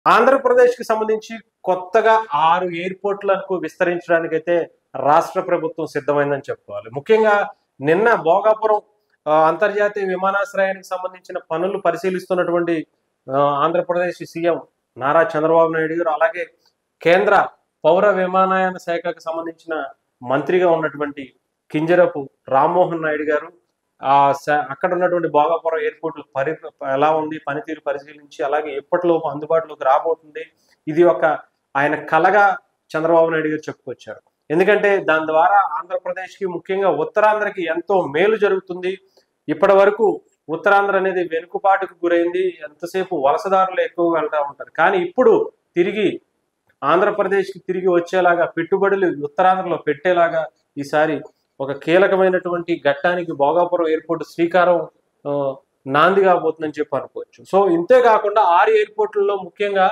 ఆంధ్రప్రదేశ్కి సంబంధించి కొత్తగా ఆరు ఎయిర్పోర్ట్లకు విస్తరించడానికి అయితే రాష్ట్ర ప్రభుత్వం సిద్ధమైందని చెప్పుకోవాలి ముఖ్యంగా నిన్న భోగాపురం ఆ, అంతర్జాతీయ విమానాశ్రయానికి సంబంధించిన పనులు పరిశీలిస్తున్నటువంటి ఆ, ఆంధ్రప్రదేశ్ సీఎం నారా చంద్రబాబు నాయుడు గారు అలాగే కేంద్ర పౌర విమానయాన శాఖకు సంబంధించిన మంత్రిగా ఉన్నటువంటి కింజరపు రామ్మోహన్ నాయుడు గారు ఆ స- అక్కడ ఉన్నటువంటి భోగాపురం ఎయిర్పోర్ట్ పరి ఎలా ఉంది పనితీరు పరిశీలించి అలాగే ఎప్పటిలోపు అందుబాటులోకి రాబోతుంది ఇది ఒక ఆయన కలగా చంద్రబాబు నాయుడు గారు చెప్పుకొచ్చారు ఎందుకంటే దాని ద్వారా ఆంధ్రప్రదేశ్కి ముఖ్యంగా ఉత్తరాంధ్రకి ఎంతో మేలు జరుగుతుంది ఇప్పటి వరకు ఉత్తరాంధ్ర అనేది వెనుకబాటుకు గురైంది ఎంతసేపు వలసదారులు ఎక్కువ వెళ్తూ ఉంటారు కానీ ఇప్పుడు తిరిగి ఆంధ్రప్రదేశ్కి తిరిగి వచ్చేలాగా పెట్టుబడులు ఉత్తరాంధ్రలో పెట్టేలాగా ఈసారి ఒక కీలకమైనటువంటి ఘట్టానికి భోగాపురం ఎయిర్పోర్ట్ శ్రీకారం ఆ, నాంది కాబోతుందని చెప్పి అనుకోవచ్చు సో ఇంతే కాకుండా ఆరు ఎయిర్పోర్టుల్లో ముఖ్యంగా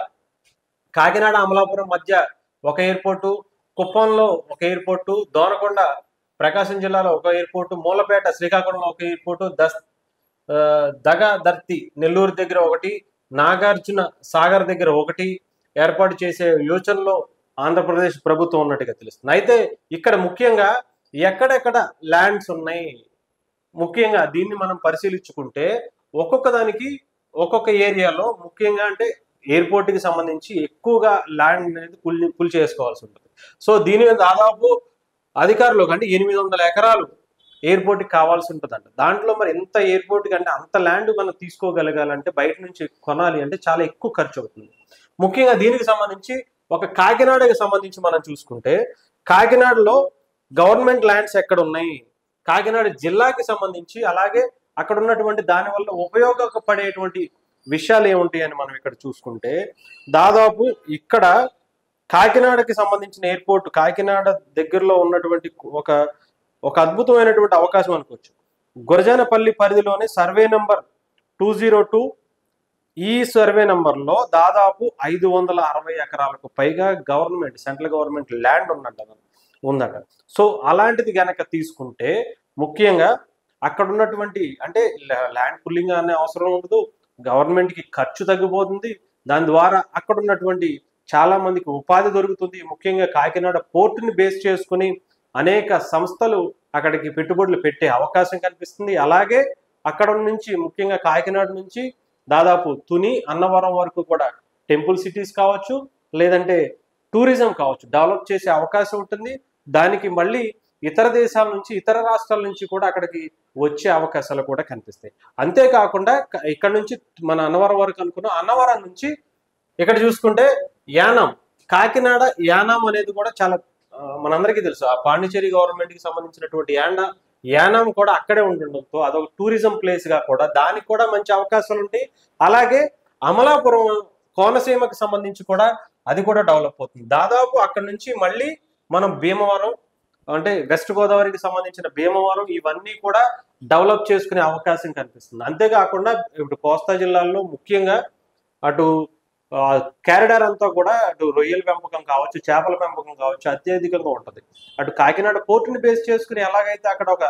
కాకినాడ అమలాపురం మధ్య ఒక ఎయిర్పోర్టు కుప్పంలో ఒక ఎయిర్పోర్టు దోనకొండ ప్రకాశం జిల్లాలో ఒక ఎయిర్పోర్టు మూలపేట శ్రీకాకుళంలో ఒక ఎయిర్పోర్టు దస్ ఆ, దగ దర్తి నెల్లూరు దగ్గర ఒకటి నాగార్జున సాగర్ దగ్గర ఒకటి ఏర్పాటు చేసే యోచనలో ఆంధ్రప్రదేశ్ ప్రభుత్వం ఉన్నట్టుగా తెలుస్తుంది అయితే ఇక్కడ ముఖ్యంగా ఎక్కడెక్కడ ల్యాండ్స్ ఉన్నాయి ముఖ్యంగా దీన్ని మనం పరిశీలించుకుంటే ఒక్కొక్క దానికి ఒక్కొక్క ఏరియాలో ముఖ్యంగా అంటే ఎయిర్పోర్ట్ కి సంబంధించి ఎక్కువగా ల్యాండ్ అనేది పుల్ పుల్ చేసుకోవాల్సి ఉంటుంది సో దీని మీద దాదాపు అధికారులకు అంటే ఎనిమిది వందల ఎకరాలు ఎయిర్పోర్ట్ కి కావాల్సి ఉంటుందంట దాంట్లో మరి ఎంత ఎయిర్పోర్ట్ కి అంటే అంత ల్యాండ్ మనం తీసుకోగలగాలంటే బయట నుంచి కొనాలి అంటే చాలా ఎక్కువ ఖర్చు అవుతుంది ముఖ్యంగా దీనికి సంబంధించి ఒక కాకినాడకి సంబంధించి మనం చూసుకుంటే కాకినాడలో గవర్నమెంట్ ల్యాండ్స్ ఎక్కడ ఉన్నాయి కాకినాడ జిల్లాకి సంబంధించి అలాగే అక్కడ ఉన్నటువంటి దాని వల్ల ఉపయోగపడేటువంటి విషయాలు ఏముంటాయి అని మనం ఇక్కడ చూసుకుంటే దాదాపు ఇక్కడ కాకినాడకి సంబంధించిన ఎయిర్పోర్ట్ కాకినాడ దగ్గరలో ఉన్నటువంటి ఒక ఒక అద్భుతమైనటువంటి అవకాశం అనుకోవచ్చు గురజానపల్లి పరిధిలోని survey number two zero two ఈ సర్వే నంబర్లో దాదాపు ఐదు వందల అరవై ఎకరాలకు పైగా గవర్నమెంట్ సెంట్రల్ గవర్నమెంట్ ల్యాండ్ ఉన్నట్టు ఉందట సో అలాంటిది గనక తీసుకుంటే ముఖ్యంగా అక్కడ ఉన్నటువంటి అంటే ల్యాండ్ పుల్లింగ్ అనే అవసరం ఉండదు గవర్నమెంట్ కి ఖర్చు తగ్గిపోతుంది దాని ద్వారా అక్కడ ఉన్నటువంటి చాలా మందికి ఉపాధి దొరుకుతుంది ముఖ్యంగా కాకినాడ పోర్టుని బేస్ చేసుకుని అనేక సంస్థలు అక్కడికి పెట్టుబడులు పెట్టే అవకాశం కనిపిస్తుంది అలాగే అక్కడ నుంచి ముఖ్యంగా కాకినాడ నుంచి దాదాపు తుని అన్నవరం వరకు కూడా టెంపుల్ సిటీస్ కావచ్చు లేదంటే టూరిజం కావచ్చు డెవలప్ చేసే అవకాశం ఉంటుంది దానికి మళ్ళీ ఇతర దేశాల నుంచి ఇతర రాష్ట్రాల నుంచి కూడా అక్కడికి వచ్చే అవకాశాలు కూడా కనిపిస్తాయి అంతేకాకుండా క- ఇక్కడ నుంచి మన అన్నవరం వరకు అనుకున్న అన్నవరం నుంచి ఇక్కడ చూసుకుంటే యానం కాకినాడ యానం అనేది కూడా చాలా ఆ, మనందరికీ తెలుసు ఆ పాండిచేరి గవర్నమెంట్ కి సంబంధించినటువంటి యాండా యానం కూడా అక్కడే ఉండడంతో అదొక టూరిజం ప్లేస్ గా కూడా దానికి కూడా మంచి అవకాశాలు ఉంటాయి అలాగే అమలాపురం కోనసీమకి సంబంధించి కూడా అది కూడా డెవలప్ అవుతుంది దాదాపు అక్కడ నుంచి మళ్ళీ మనం భీమవరం అంటే వెస్ట్ గోదావరికి సంబంధించిన భీమవరం ఇవన్నీ కూడా డెవలప్ చేసుకునే అవకాశం కనిపిస్తుంది అంతేకాకుండా ఇప్పుడు కోస్తా జిల్లాల్లో ముఖ్యంగా అటు క్యారిడార్ అంతా కూడా అటు రొయ్యల పెంపకం కావచ్చు చేపల పెంపకం కావచ్చు అత్యధికంగా ఉంటుంది అటు కాకినాడ పోర్టుని బేస్ చేసుకుని ఎలాగైతే అక్కడ ఒక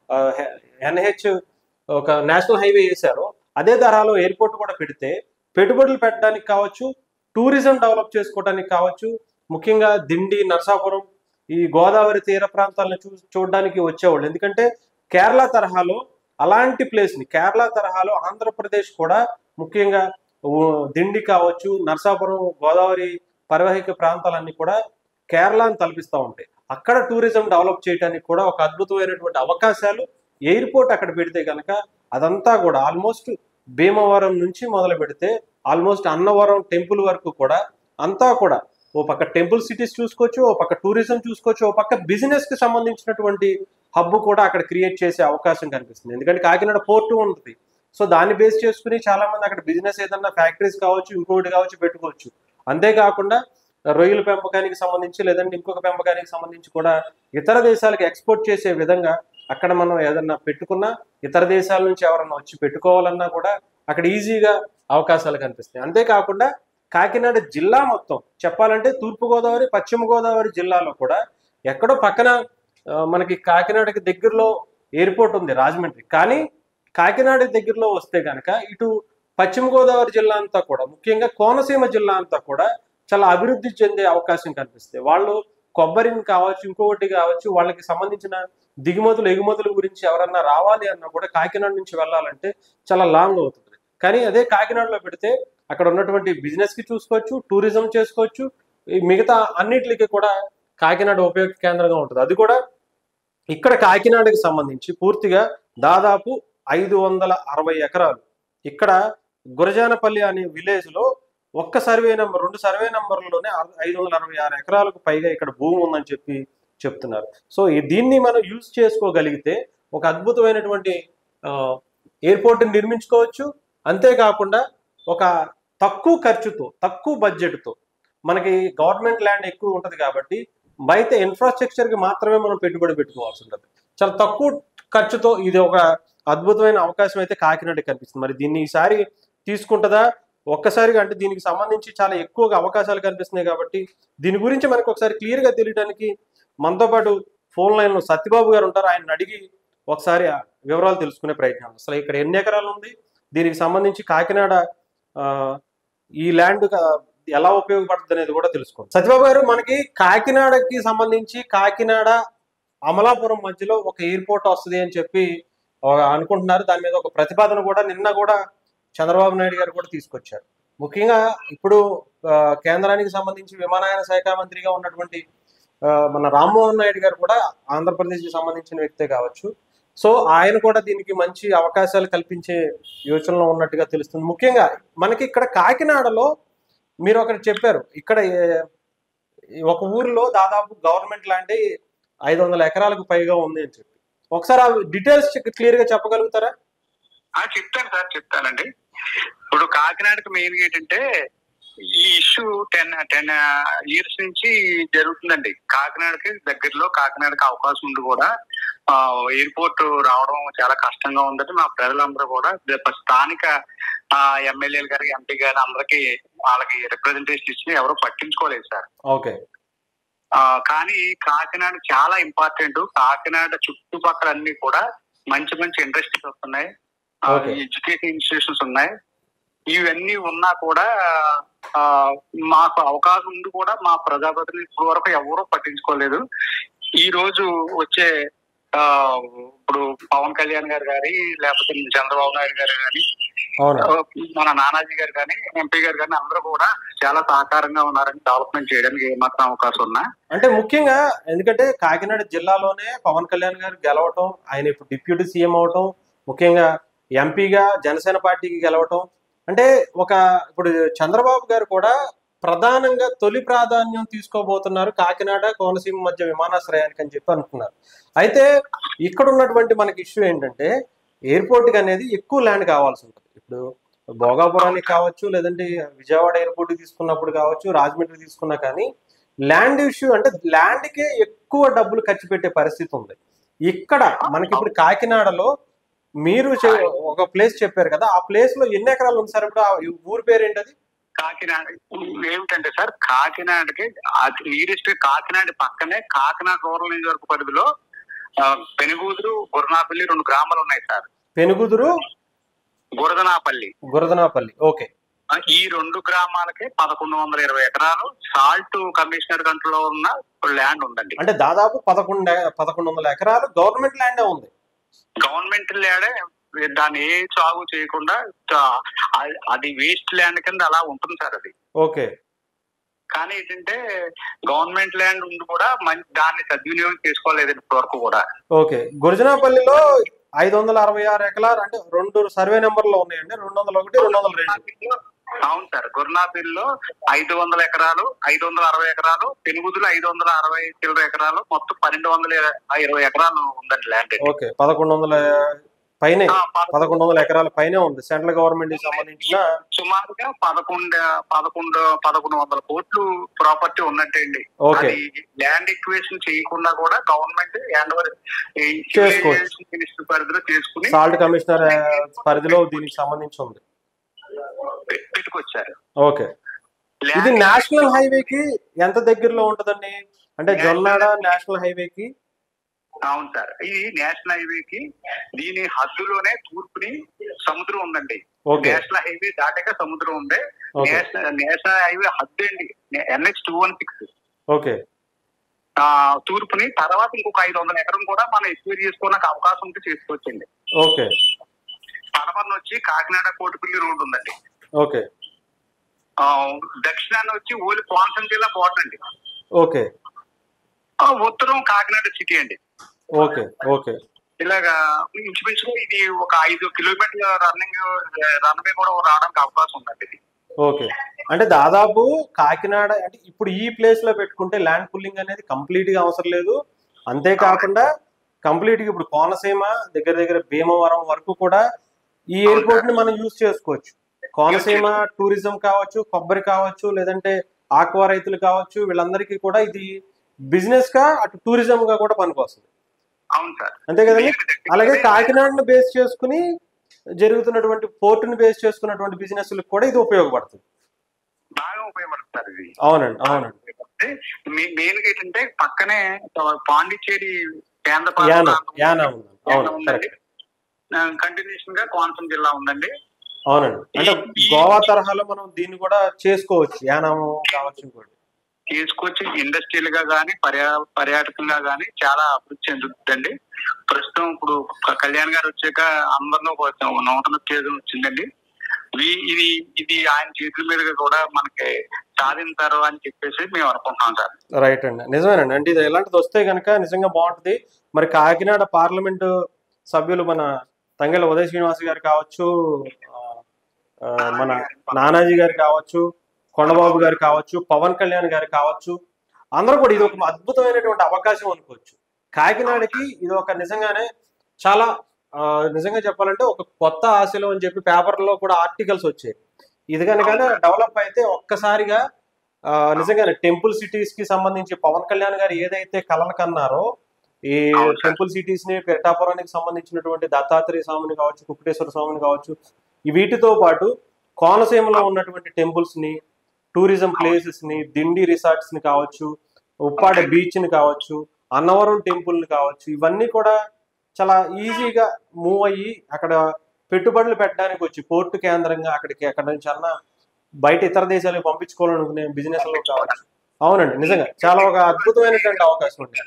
ఎన్హెచ్ ఒక నేషనల్ హైవే వేశారో అదే తరహాలో ఎయిర్పోర్ట్ కూడా పెడితే పెట్టుబడులు పెట్టడానికి కావచ్చు టూరిజం డెవలప్ చేసుకోవడానికి కావచ్చు ముఖ్యంగా దిండి నరసాపురం ఈ గోదావరి తీర ప్రాంతాలను చూ చూడడానికి వచ్చేవాళ్ళు ఎందుకంటే కేరళ తరహాలో అలాంటి ప్లేస్ ని కేరళ తరహాలో ఆంధ్రప్రదేశ్ కూడా ముఖ్యంగా ఊ, దిండి కావచ్చు నరసాపురం గోదావరి పరివాహిక ప్రాంతాలన్నీ కూడా కేరళను తలపిస్తూ ఉంటాయి అక్కడ టూరిజం డెవలప్ చేయడానికి కూడా ఒక అద్భుతమైనటువంటి అవకాశాలు ఎయిర్పోర్ట్ అక్కడ పెడితే కనుక అదంతా కూడా ఆల్మోస్ట్ భీమవరం నుంచి మొదలు పెడితే ఆల్మోస్ట్ అన్నవరం టెంపుల్ వరకు కూడా అంతా కూడా ఓ పక్క టెంపుల్ సిటీస్ చూసుకోవచ్చు ఓ పక్క టూరిజం చూసుకోవచ్చు ఓ పక్క బిజినెస్ కి సంబంధించినటువంటి హబ్ కూడా అక్కడ క్రియేట్ చేసే అవకాశం కనిపిస్తుంది ఎందుకంటే కాకినాడ పోర్టు ఉంటుంది సో దాన్ని బేస్ చేసుకుని చాలా మంది అక్కడ బిజినెస్ ఏదన్నా ఫ్యాక్టరీస్ కావచ్చు ఇంకోటి కావచ్చు పెట్టుకోవచ్చు అంతేకాకుండా రొయ్యల పెంపకానికి సంబంధించి లేదంటే ఇంకొక పెంపకానికి సంబంధించి కూడా ఇతర దేశాలకు ఎక్స్పోర్ట్ చేసే విధంగా అక్కడ మనం ఏదన్నా పెట్టుకున్నా ఇతర దేశాల నుంచి ఎవరన్నా వచ్చి పెట్టుకోవాలన్నా కూడా అక్కడ ఈజీగా అవకాశాలు కనిపిస్తాయి అంతేకాకుండా కాకినాడ జిల్లా మొత్తం చెప్పాలంటే తూర్పు గోదావరి పశ్చిమ గోదావరి జిల్లాలో కూడా ఎక్కడో పక్కన ఆ, మనకి కాకినాడకి దగ్గరలో ఎయిర్పోర్ట్ ఉంది రాజమండ్రి కానీ కాకినాడ దగ్గరలో వస్తే కనుక ఇటు పశ్చిమ గోదావరి జిల్లా అంతా కూడా ముఖ్యంగా కోనసీమ జిల్లా అంతా కూడా చాలా అభివృద్ధి చెందే అవకాశం కనిపిస్తుంది వాళ్ళు కొబ్బరిని కావచ్చు ఇంకొకటి కావచ్చు వాళ్ళకి సంబంధించిన దిగుమతులు ఎగుమతుల గురించి ఎవరన్నా రావాలి అన్నా కూడా కాకినాడ నుంచి వెళ్ళాలంటే చాలా లాంగ్ అవుతుంది కానీ అదే కాకినాడలో పెడితే అక్కడ ఉన్నటువంటి బిజినెస్ కి చూసుకోవచ్చు టూరిజం చేసుకోవచ్చు ఈ మిగతా అన్నిటికి కూడా కాకినాడ ఉపయోగ కేంద్రంగా ఉంటుంది అది కూడా ఇక్కడ కాకినాడకి సంబంధించి పూర్తిగా దాదాపు ఐదు వందల అరవై ఎకరాలు ఇక్కడ గురజానపల్లి అనే విలేజ్ లో ఒక్క సర్వే నెంబర్ రెండు సర్వే నెంబర్లోనే ఐదు వందల అరవై ఆరు ఎకరాలకు పైగా ఇక్కడ భూమి ఉందని చెప్పి చెప్తున్నారు సో ఈ దీన్ని మనం యూజ్ చేసుకోగలిగితే ఒక అద్భుతమైనటువంటి ఎయిర్పోర్ట్ నిర్మించుకోవచ్చు అంతేకాకుండా ఒక తక్కువ ఖర్చుతో తక్కువ బడ్జెట్తో మనకి గవర్నమెంట్ ల్యాండ్ ఎక్కువ ఉంటుంది కాబట్టి బయట ఇన్ఫ్రాస్ట్రక్చర్ కి మాత్రమే మనం పెట్టుబడి పెట్టుకోవాల్సి ఉంటుంది చాలా తక్కువ ఖర్చుతో ఇది ఒక అద్భుతమైన అవకాశం అయితే కాకినాడ కనిపిస్తుంది మరి దీన్ని ఈసారి తీసుకుంటుందా ఒక్కసారిగా అంటే దీనికి సంబంధించి చాలా ఎక్కువగా అవకాశాలు కనిపిస్తున్నాయి కాబట్టి దీని గురించి మనకు ఒకసారి క్లియర్ గా తెలియడానికి మనతో పాటు ఫోన్ లైన్ లో సత్యబాబు గారు ఉంటారు ఆయన అడిగి ఒకసారి ఆ వివరాలు తెలుసుకునే ప్రయత్నం అసలు ఇక్కడ ఎన్ని ఎకరాలు ఉంది దీనికి సంబంధించి కాకినాడ ఆ, ఈ ల్యాండ్ ఎలా ఉపయోగపడుతుంది అనేది కూడా తెలుసుకోండి సత్యబాబు గారు మనకి కాకినాడకి సంబంధించి కాకినాడ అమలాపురం మధ్యలో ఒక ఎయిర్పోర్ట్ వస్తుంది అని చెప్పి ఆ, అనుకుంటున్నారు దాని మీద ఒక ప్రతిపాదన కూడా నిన్న కూడా చంద్రబాబు నాయుడు గారు కూడా తీసుకొచ్చారు ముఖ్యంగా ఇప్పుడు ఆ, కేంద్రానికి సంబంధించి విమానయాన శాఖ మంత్రిగా ఉన్నటువంటి ఆ, మన రామ్మోహన్ నాయుడు గారు కూడా ఆంధ్రప్రదేశ్కి సంబంధించిన వ్యక్తే కావచ్చు సో ఆయన కూడా దీనికి మంచి అవకాశాలు కల్పించే యోచనలో ఉన్నట్టుగా తెలుస్తుంది ముఖ్యంగా మనకి ఇక్కడ కాకినాడలో మీరు ఒకటి చెప్పారు ఇక్కడ ఏ- ఒక ఊరిలో దాదాపు గవర్నమెంట్ ల్యాండ్ ఐదు వందల ఎకరాలకు పైగా ఉంది అని చెప్పి ఒకసారి ఆ డీటెయిల్స్ క్లియర్ గా చెప్పగలుగుతారా ఆ చెప్తాను సార్ చెప్తానండి ఇప్పుడు కాకినాడకి మెయిన్ ఏంటంటే ఈ ఇష్యూ టెన్ టెన్ ఇయర్స్ నుంచి జరుగుతుందండి కాకినాడకి దగ్గరలో కాకినాడకి అవకాశం ఉండి కూడా ఆ, ఎయిర్పోర్ట్ రావడం చాలా కష్టంగా ఉందని మా ప్రజలందరూ కూడా రేపు స్థానిక ఎమ్మెల్యేలు గారి ఎంపీ గారి అందరికి వాళ్ళకి రిప్రజెంటేషన్ ఇచ్చి ఎవరు పట్టించుకోలేదు సార్ ఓకే ఆ, కానీ కాకినాడ చాలా ఇంపార్టెంట్ కాకినాడ చుట్టుపక్కల అన్ని కూడా మంచి మంచి ఇండస్ట్రీస్ వస్తున్నాయి Okay. ఎడ్యుకేషన్ ఇన్స్టిట్యూషన్స్ ఉన్నాయి ఇవన్నీ ఉన్నా కూడా ఆ, మాకు అవకాశం ఉండి కూడా మా ప్రజాప్రతినిధులు ఇప్పటి వరకు ఎవరూ పట్టించుకోలేదు ఈ రోజు వచ్చే ఆ, ఇప్పుడు పవన్ కళ్యాణ్ గారు కానీ లేకపోతే చంద్రబాబు నాయుడు గారు కానీ అవునా మన నానాజీ గారు కానీ ఎంపీ గారు కానీ అందరూ కూడా చాలా సహకారంగా ఉన్నారని డెవలప్మెంట్ చేయడానికి ఏమాత్రం అవకాశం ఉన్నా అంటే ముఖ్యంగా ఎందుకంటే కాకినాడ జిల్లాలోనే పవన్ కళ్యాణ్ గారు గెలవటం ఆయన ఇప్పుడు డిప్యూటీ సీఎం అవటం ముఖ్యంగా ఎంపీగా జనసేన పార్టీకి గెలవటం అంటే ఒక ఇప్పుడు చంద్రబాబు గారు కూడా ప్రధానంగా తొలి ప్రాధాన్యం తీసుకోబోతున్నారు కాకినాడ కోనసీమ మధ్య విమానాశ్రయానికి అని చెప్పి అనుకున్నారు అయితే ఇక్కడ ఉన్నటువంటి మనకి ఇష్యూ ఏంటంటే ఎయిర్పోర్ట్ అనేది ఎక్కువ ల్యాండ్ కావాల్సి ఉంటుంది ఇప్పుడు భోగాపురానికి కావచ్చు లేదంటే విజయవాడ ఎయిర్పోర్ట్ తీసుకున్నప్పుడు కావచ్చు రాజమండ్రి తీసుకున్నా కానీ ల్యాండ్ ఇష్యూ అంటే ల్యాండ్కే ఎక్కువ డబ్బులు ఖర్చు పెట్టే పరిస్థితి ఉంది ఇక్కడ మనకి ఇప్పుడు కాకినాడలో మీరు చె- ఒక ప్లేస్ చెప్పారు కదా ఆ ప్లేస్ లో ఎన్ని ఎకరాలు ఉంది సార్ ఇప్పుడు ఆ ఊరి పేరు ఏంటది కాకినాడ ఏమిటంటే సార్ కాకినాడకి నీరెస్ట్ కాకినాడ పక్కనే కాకినాడ రూరల్ నియోజకవర్గ పరిధిలో ఆ, పెనుగూదురు గురనాపల్లి రెండు గ్రామాలు ఉన్నాయి సార్ పెనుగుదురు గురదనాపల్లి గురదనాపల్లి ఓకే ఆ, ఈ రెండు గ్రామాలకి పదకొండు వందల ఇరవై ఎకరాలు సాల్ట్ కమిషనర్ కంట్రోల్లో ఉన్న ల్యాండ్ ఉందండి అంటే దాదాపు పదకొండు ఎ- పదకొండు వందల ఎకరాలు గవర్నమెంట్ ల్యాండే ఉంది గవర్నమెంట్ ల్యాండే దాన్ని ఏ సాగు చేయకుండా తా- అది- అది వేస్ట్ ల్యాండ్ కింద అలా ఉంటుంది సార్ అది ఓకే కానీ ఏంటంటే గవర్నమెంట్ ల్యాండ్ ఉండి కూడా మంచి దాన్ని సద్వినియోగం చేసుకోలేదు ఇప్పటి వరకు కూడా ఓకే గురజనాపల్లిలో ఐదు వందల అరవై ఆరు ఎకరాలు అంటే రెండు సర్వే నెంబర్లో ఉన్నాయండి రెండు వందల ఒకటి రెండు వందల రెండు అవును సార్ గురునాపల్లిలో ఐదు వందల ఎకరాలు ఐదు వందల అరవై ఎకరాలు పెనుగుదులు ఐదు వందల అరవై చిల్లర ఎకరాలు మొత్తం పన్నెండు వందల ఇరవై ఎకరాలు ఉందండి ల్యాండ్ ఓకే పదకొండు వందల పైనే ఆ, పద- పదకొండు వందల ఎకరాల పైనే ఉంది సెంట్రల్ గవర్నమెంట్ కి సంబంధించిన సుమారుగా పదకొండు పదకొండు పదకొండు వందల కోట్లు ప్రాపర్టీ ఉన్నట్టే అండి ఓకే అది ల్యాండ్ ఎక్వేషన్ చేయకుండా కూడా గవర్నమెంట్ ల్యాండ్ చేసుకోవచ్చు. మినిస్టర్ పరిధిలో చేసుకుని సాల్ట్ కమిషనర్ ఆ, పరిధిలో దీనికి సంబంధించి ఉంది పె- పెట్టుకొచ్చారు ఓకే ఇది ల్యాండ్ నేషనల్ హైవేకి ఎంత దగ్గరలో ఉంటదండి అంటే జొల్నాడ నేషనల్ హైవేకి అవును సార్ ఇది నేషనల్ హైవేకి దీని హద్దులోనే తూర్పుని సముద్రం ఉందండి ఓకే నేషనల్ హైవే దాటాక సముద్రం ఉంది ఓకే నేషనల్ నేషనల్ హైవే హద్దు అండి NH two one six okay తూర్పుని తర్వాత ఇంకొక ఐదు వందల ఎకరం కూడా మనం ఎక్కువ చేసుకోవడానికి అవకాశం ఉంటే చేసుకోవచ్చండి ఓకే పడమరన వచ్చి కాకినాడ కోటిపల్లి రోడ్డు ఉందండి ఓకే ఆ, దక్షిణాన వచ్చి ఓలి కోనసీమ జిల్లా బోర్డర్ అండి ఓకే ఆ, ఉత్తరం కాకినాడ సిటీ అండి ఓకే ఓకే ఇలాగా ఇంచుమించుగా ఇది ఒక ఐదు కిలోమీటర్ల రన్నింగ్ రన్వే కూడా రావడానికి అవకాశం ఉందండి ఇది ఓకే అంటే దాదాపు కాకినాడ అంటే ఇప్పుడు ఈ ప్లేస్ లో పెట్టుకుంటే ల్యాండ్ పుల్లింగ్ అనేది కంప్లీట్ గా అవసరం లేదు అంతేకాకుండా కంప్లీట్ గా ఇప్పుడు కోనసీమ దగ్గర దగ్గర భీమవరం వరకు కూడా ఈ ఎయిర్పోర్ట్ ని మనం యూజ్ చేసుకోవచ్చు కోనసీమ టూరిజం కావచ్చు కొబ్బరి కావచ్చు లేదంటే ఆక్వా రైతులు కావచ్చు వీళ్ళందరికీ కూడా ఇది బిజినెస్ గా అటు టూరిజం గా కూడా పనికొస్తుంది అవును సార్ అంతే కదండి అలాగే కాకినాడను బేస్ చేసుకుని జరుగుతున్నటువంటి పోర్టుని బేస్ చేసుకున్నటువంటి బిజినెస్ కూడా ఇది ఉపయోగపడుతుంది బాగా ఉపయోగపడుతుంది సార్ ఇది అవునండి అవునండి మెయిన్ గా ఏంటంటే పక్కనే పాండిచ్చేరి కేంద్ర యానా పాలిత యానా ఉందండి అవును ఉందండి కరెక్ట్ కంటిన్యూషన్ గా కోనసీమ జిల్లా ఉందండి అవునండి అంటే గోవా తరహాలో మనం దీన్ని కూడా చేసుకోవచ్చు యానం కావచ్చు ఇంకోటి తీసుకొచ్చి ఇండస్ట్రియల్ గా గానీ పర్యా పర్యాటకంగా గానీ చాలా అభివృద్ధి చెందుతుందండి ప్రస్తుతం ఇప్పుడు క- కళ్యాణ్ గారు వచ్చాక అందరిలో ఒక నూతన ఉత్తేజం వచ్చిందండి ఈ- ఇది ఇది ఆయన చేతుల మీదుగా కూడా మనకి సాధించారు అని చెప్పేసి మేము అనుకుంటున్నాం సార్ రైట్ అండి నిజమేనండి అంటే ఇది ఎలాంటిది వస్తే కనుక నిజంగా బాగుంటుంది మరి కాకినాడ పార్లమెంటు సభ్యులు మన తంగెల ఉదయ శ్రీనివాస్ గారు కావచ్చు ఆ, ఆ, మన నానాజీ గారు కావచ్చు కొండబాబు గారు కావచ్చు పవన్ కళ్యాణ్ గారు కావచ్చు అందరూ కూడా ఇది ఒక అద్భుతమైనటువంటి అవకాశం అనుకోవచ్చు కాకినాడకి ఇది ఒక నిజంగానే చాలా ఆ, నిజంగా చెప్పాలంటే ఒక కొత్త ఆశలు అని చెప్పి పేపర్లో కూడా ఆర్టికల్స్ వచ్చాయి ఇది కనుక డెవలప్ అయితే ఒక్కసారిగా ఆ, నిజంగానే టెంపుల్ సిటీస్ కి సంబంధించి పవన్ కళ్యాణ్ గారు ఏదైతే కలలు కన్నారో ఈ అవును సార్. టెంపుల్ సిటీస్ ని పిఠాపురానికి సంబంధించినటువంటి దత్తాత్రేయ స్వామిని కావచ్చు కుక్కటేశ్వర స్వామిని కావచ్చు ఈ వీటితో పాటు కోనసీమలో ఉన్నటువంటి టెంపుల్స్ ని టూరిజం ప్లేసెస్ ని దిండి రిసార్ట్స్ ని కావచ్చు ఉప్పాడ బీచ్ ని కావచ్చు అన్నవరం టెంపుల్ ని కావచ్చు ఇవన్నీ కూడా చాలా ఈజీగా మూవ్ అయ్యి అక్కడ పెట్టుబడులు పెట్టడానికి వచ్చి పోర్టు కేంద్రంగా అక్కడికి అక్కడ నుంచి అన్న బయట ఇతర దేశాలకు పంపించుకోవాలనుకునే బిజినెస్ లో కావచ్చు అవునండి నిజంగా చాలా ఒక అద్భుతమైనటువంటి అవకాశం ఉంది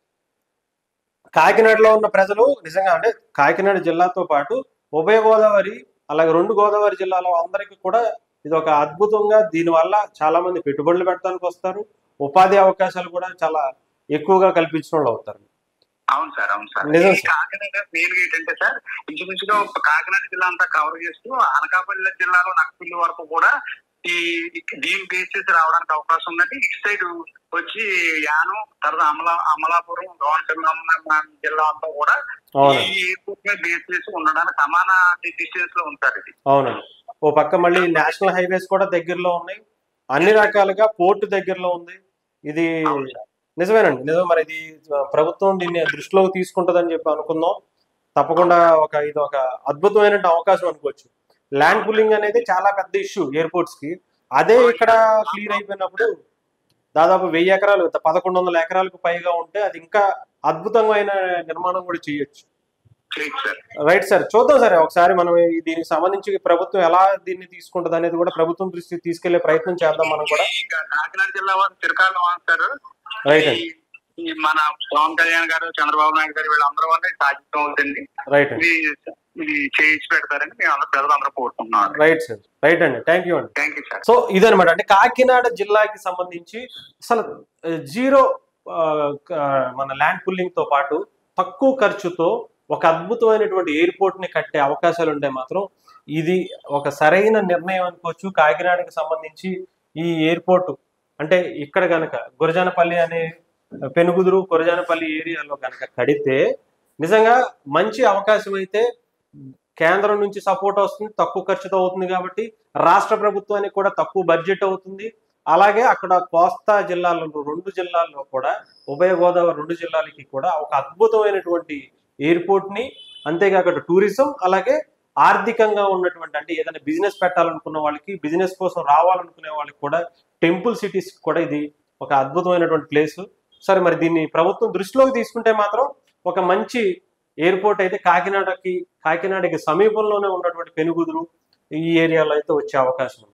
కాకినాడలో ఉన్న ప్రజలు నిజంగా అంటే కాకినాడ జిల్లాతో పాటు ఉభయ గోదావరి అలాగే రెండు గోదావరి జిల్లాలో అందరికీ కూడా ఇది ఒక అద్భుతంగా దీనివల్ల చాలా మంది పెట్టుబడులు పెట్టడానికి వస్తారు ఉపాధి అవకాశాలు కూడా చాలా ఎక్కువగా కల్పించిన వాళ్ళు అవుతారు అవును సార్ అవును సార్ నిజం ఈ సార్. కాకినాడ మెయిన్ గా ఏంటంటే సార్ ఇంచుమించుగా ఒక కాకినాడ జిల్లా అంతా కవర్ చేస్తూ అనకాపల్లి జిల్లాలో నక్కపల్లి వరకు కూడా ఈ దీని బేస్ చేసి రావడానికి అవకాశం ఉందండి ఇటు సైడ్ వచ్చి యానం తర్వాత అమలా అమలాపురం గోనసీమ జిల్లా అంతా కూడా అవునండి ఈ ఎయిర్పోర్ట్ మీద బేస్ చేసి ఉండడానికి సమాన డిస్టెన్స్ లో ఉంటారు ఇది అవునండి ఓ పక్క మళ్ళీ నేషనల్ హైవేస్ కూడా దగ్గరలో ఉన్నాయి అన్ని రకాలుగా పోర్టు దగ్గరలో ఉంది ఇది అవును సార్. నిజమేనండి నిజం మరి ఇది ఆ, ప్రభుత్వం దీన్ని దృష్టిలోకి తీసుకుంటుందని చెప్పి అనుకుందాం తప్పకుండా ఒక ఇది ఒక అద్భుతమైన అవకాశం అనుకోవచ్చు ల్యాండ్ పుల్లింగ్ అనేది చాలా పెద్ద ఇష్యూ ఎయిర్పోర్ట్స్ కి అదే ఇక్కడ క్లియర్ అయిపోయినప్పుడు దాదాపు వెయ్యి ఎకరాలు పదకొండు వందల ఎకరాలకు పైగా ఉంటే అది ఇంకా అద్భుతమైన నిర్మాణం కూడా చేయొచ్చు చేయొచ్చు సార్ రైట్ సార్ చూద్దాం సార్ ఒకసారి మనం ఈ దీనికి సంబంధించి ప్రభుత్వం ఎలా దీన్ని తీసుకుంటుంది అనేది కూడా ప్రభుత్వం దృష్టికి తీసుకెళ్లే ప్రయత్నం చేద్దాం మనం కూడా ఈ కాకినాడ జిల్లా వారు తిరకాలు వాస్తారు రైట్ ఈ- ఈ మన పవన్ కళ్యాణ్ గారు చంద్రబాబు నాయుడు గారు వీళ్ళందరూ వల్ల సాధ్యం అవుతుంది రైట్ అండి ఇది ఇది చేయించి పెడతారని మేము అందరూ ప్రజలందరూ కోరుకుంటున్నాం రైట్ సార్ రైట్ అండి థ్యాంక్ యూ అండి థ్యాంక్ యూ సార్ సో ఇదనమాట అంటే కాకినాడ జిల్లాకి సంబంధించి అసలు ఆ, జీరో ఆ, క- మన ల్యాండ్ పుల్లింగ్ తో పాటు తక్కువ ఖర్చుతో ఒక అద్భుతమైనటువంటి ఎయిర్పోర్ట్ ని కట్టే అవకాశాలు ఉంటే మాత్రం ఇది ఒక సరైన నిర్ణయం అనుకోవచ్చు కాకినాడకి సంబంధించి ఈ ఎయిర్పోర్ట్ అంటే ఇక్కడ గనక గురజానపల్లి అనే పెనుగుదురు గురజానపల్లి ఏరియాలో గనక కడితే నిజంగా మంచి అవకాశం అయితే కేంద్రం నుంచి సపోర్ట్ వస్తుంది తక్కువ ఖర్చుతో అవుతుంది కాబట్టి రాష్ట్ర ప్రభుత్వానికి కూడా తక్కువ బడ్జెట్ అవుతుంది అలాగే అక్కడ కోస్తా జిల్లాలలో రెండు జిల్లాల్లో కూడా ఉభయ గోదావరి రెండు జిల్లాలకి కూడా ఒక అద్భుతమైనటువంటి ఎయిర్పోర్ట్ ని అంతేకాకుండా టూరిజం అలాగే ఆర్థికంగా ఉన్నటువంటి అంటే ఏదైనా బిజినెస్ పెట్టాలనుకున్న వాళ్ళకి బిజినెస్ కోసం రావాలనుకునే వాళ్ళకి కూడా టెంపుల్ సిటీస్ కూడా ఇది ఒక అద్భుతమైనటువంటి ప్లేస్ సరే మరి దీన్ని ప్రభుత్వం దృష్టిలోకి తీసుకుంటే మాత్రం ఒక మంచి ఎయిర్పోర్ట్ అయితే కాకినాడకి కాకినాడకి సమీపంలోనే ఉన్నటువంటి పెనుగుదురు ఈ ఏరియాలో అయితే వచ్చే అవకాశం ఉంది